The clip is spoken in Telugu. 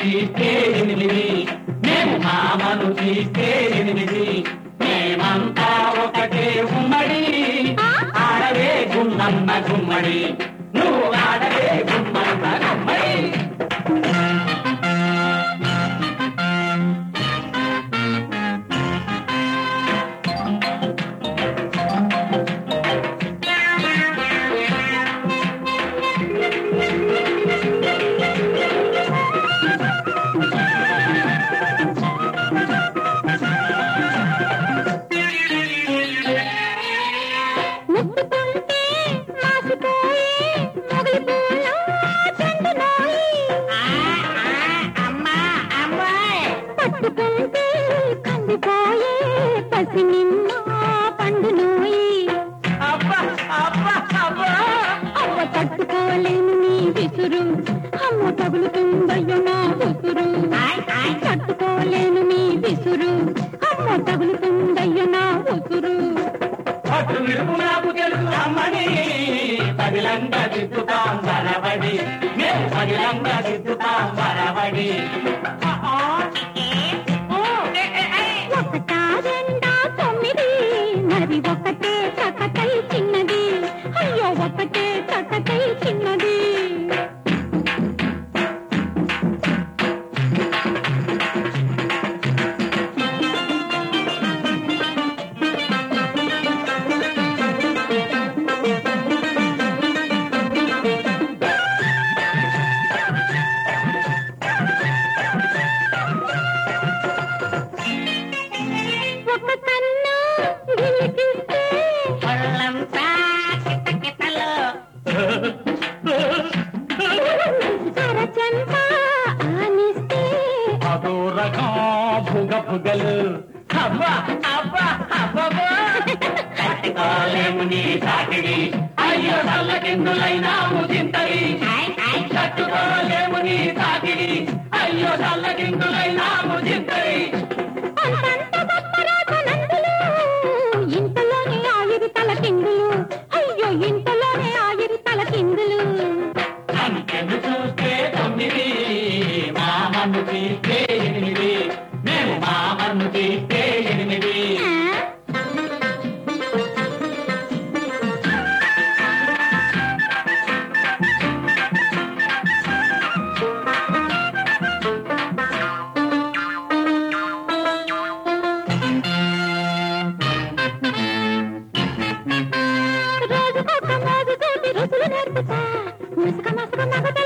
తీస్తే ఎనిమిది మేము మామను తీస్తే ఎనిమిది మేమంతా ఒకటే ఉమ్మడి ఆడవే గుమ్మన్న గుమ్మడి నువ్వు ఆడవే గుమ్మన్న గుమ్మడి ముట్టుకుంటే మాసిపోయే మొగలి పూల చెండునోయి. పట్టుకుంటే కందిపోయే పసి నిమ్మ పండునోయి అబ్బా అబ్బా అబ్బా అవ్వ తట్టుకోలేను నీ విసురు అమ్మ తగులుతుందయ్యో నా ఉసురు తట్టుకోలేను నీ విసురు అమ్మ తగులుతుందయ్యో నా ఉసురు అటు విడుపు నాకు తెలుసు అమ్మని పదిలంగా దిద్దుతాం బలబడి మేము పదిలంగా దిద్దుతాం బలబడి ఒకటా రెండా తొమ్మిది మరి ఒకటే చకటై చిన్నది అయ్యో ఒకటే చకటై చిన్నది ఒక కన్ను గిలికిస్తే ఒళ్ళంతా కిటకిటలు అరచంప ఆనిస్తే అదో రకం భుగ భుగలు అబ్బా అబ్బా అబ్బా కట్టుకోలేము నీ సాకిడి అయ్యో చల్లకిందులైనాము చింతరి కట్టుకోలేము నీ సాకిడి అయ్యో చల్లకిందులైనాము చింతరి అంతంత గొప్పరాజు నందులు ఇంతలోనే ఆవిరి తల కిందులు అయ్యో ఇంతలోనే ఆవిరి తల కిందులు అంకెను చూస్తే తొమ్మిది మామను తీస్తే ఎనిమిది మేము మామను తీస్తే ఎనిమిది రోజుకొక మోజుతోటి రుచులు నేర్పుతా ముసుక మసుక మగత